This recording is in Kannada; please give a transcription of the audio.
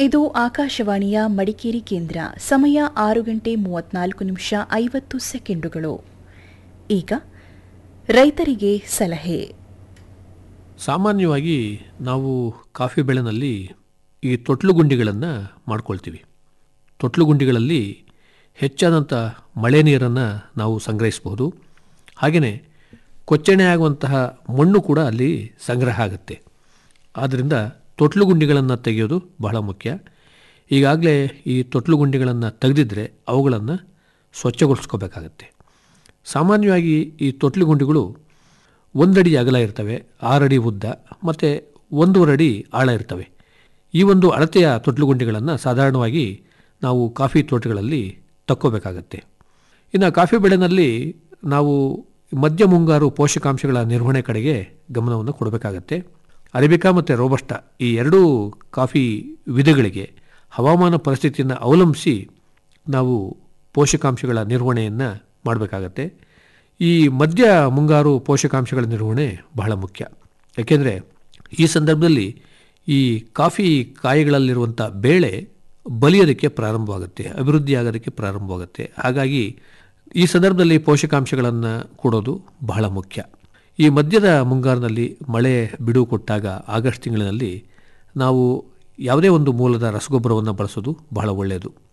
ಇದು ಆಕಾಶವಾಣಿಯ ಮಡಿಕೇರಿ ಕೇಂದ್ರ ಸಮಯ ಆರು ಗಂಟೆ ಮೂವತ್ನಾಲ್ಕು ನಿಮಿಷ ಐವತ್ತು ಸೆಕೆಂಡುಗಳು ಈಗ ರೈತರಿಗೆ ಸಲಹೆ ಸಾಮಾನ್ಯವಾಗಿ ನಾವು ಕಾಫಿ ಬೆಳೆನಲ್ಲಿ ಈ ತೊಟ್ಲು ಗುಂಡಿಗಳನ್ನು ಮಾಡ್ಕೊಳ್ತೀವಿ ತೊಟ್ಲು ಗುಂಡಿಗಳಲ್ಲಿ ಹೆಚ್ಚಾದಂಥ ಮಳೆ ನೀರನ್ನು ನಾವು ಸಂಗ್ರಹಿಸಬಹುದು ಹಾಗೆಯೇ ಕೊಚ್ಚಣೆ ಆಗುವಂತಹ ಮಣ್ಣು ಕೂಡ ಅಲ್ಲಿ ಸಂಗ್ರಹ ಆಗುತ್ತೆ ಆದ್ದರಿಂದ ತೊಟ್ಲು ಗುಂಡಿಗಳನ್ನು ತೆಗೆಯೋದು ಬಹಳ ಮುಖ್ಯ ಈಗಾಗಲೇ ಈ ತೊಟ್ಲು ಗುಂಡಿಗಳನ್ನು ತೆಗೆದಿದ್ದರೆ ಅವುಗಳನ್ನು ಸ್ವಚ್ಛಗೊಳಿಸ್ಕೋಬೇಕಾಗತ್ತೆ ಸಾಮಾನ್ಯವಾಗಿ ಈ ತೊಟ್ಲು ಗುಂಡಿಗಳು ಒಂದಡಿ ಅಗಲ ಇರ್ತವೆ ಆರಡಿ ಉದ್ದ ಮತ್ತು ಒಂದೂವರೆ ಅಡಿ ಆಳ ಇರ್ತವೆ ಈ ಒಂದು ಅಳತೆಯ ತೊಟ್ಲು ಗುಂಡಿಗಳನ್ನು ಸಾಧಾರಣವಾಗಿ ನಾವು ಕಾಫಿ ತೋಟಗಳಲ್ಲಿ ತಕ್ಕೋಬೇಕಾಗತ್ತೆ ಇನ್ನು ಕಾಫಿ ಬೆಳೆನಲ್ಲಿ ನಾವು ಮಧ್ಯ ಮುಂಗಾರು ಪೋಷಕಾಂಶಗಳ ನಿರ್ವಹಣೆ ಕಡೆಗೆ ಗಮನವನ್ನು ಕೊಡಬೇಕಾಗತ್ತೆ ಅರೇಬಿಕಾ ಮತ್ತು ರೋಬಸ್ಟ ಈ ಎರಡೂ ಕಾಫಿ ವಿಧಗಳಿಗೆ ಹವಾಮಾನ ಪರಿಸ್ಥಿತಿಯನ್ನು ಅವಲಂಬಿಸಿ ನಾವು ಪೋಷಕಾಂಶಗಳ ನಿರ್ವಹಣೆಯನ್ನು ಮಾಡಬೇಕಾಗತ್ತೆ ಈ ಮಧ್ಯ ಮುಂಗಾರು ಪೋಷಕಾಂಶಗಳ ನಿರ್ವಹಣೆ ಬಹಳ ಮುಖ್ಯ ಯಾಕೆಂದರೆ ಈ ಸಂದರ್ಭದಲ್ಲಿ ಈ ಕಾಫಿ ಕಾಯಿಗಳಲ್ಲಿರುವಂಥ ಬೇಳೆ ಬಲಿಯೋದಕ್ಕೆ ಪ್ರಾರಂಭವಾಗುತ್ತೆ ಅಭಿವೃದ್ಧಿ ಆಗೋದಕ್ಕೆ ಪ್ರಾರಂಭವಾಗುತ್ತೆ ಹಾಗಾಗಿ ಈ ಸಂದರ್ಭದಲ್ಲಿ ಪೋಷಕಾಂಶಗಳನ್ನು ಕೊಡೋದು ಬಹಳ ಮುಖ್ಯ ಈ ಮಧ್ಯದ ಮುಂಗಾರಿನಲ್ಲಿ ಮಳೆ ಬಿಡುವು ಕೊಟ್ಟಾಗ ಆಗಸ್ಟ್ ತಿಂಗಳಿನಲ್ಲಿ ನಾವು ಯಾವುದೇ ಒಂದು ಮೂಲದ ರಸಗೊಬ್ಬರವನ್ನು ಬಳಸೋದು ಬಹಳ ಒಳ್ಳೆಯದು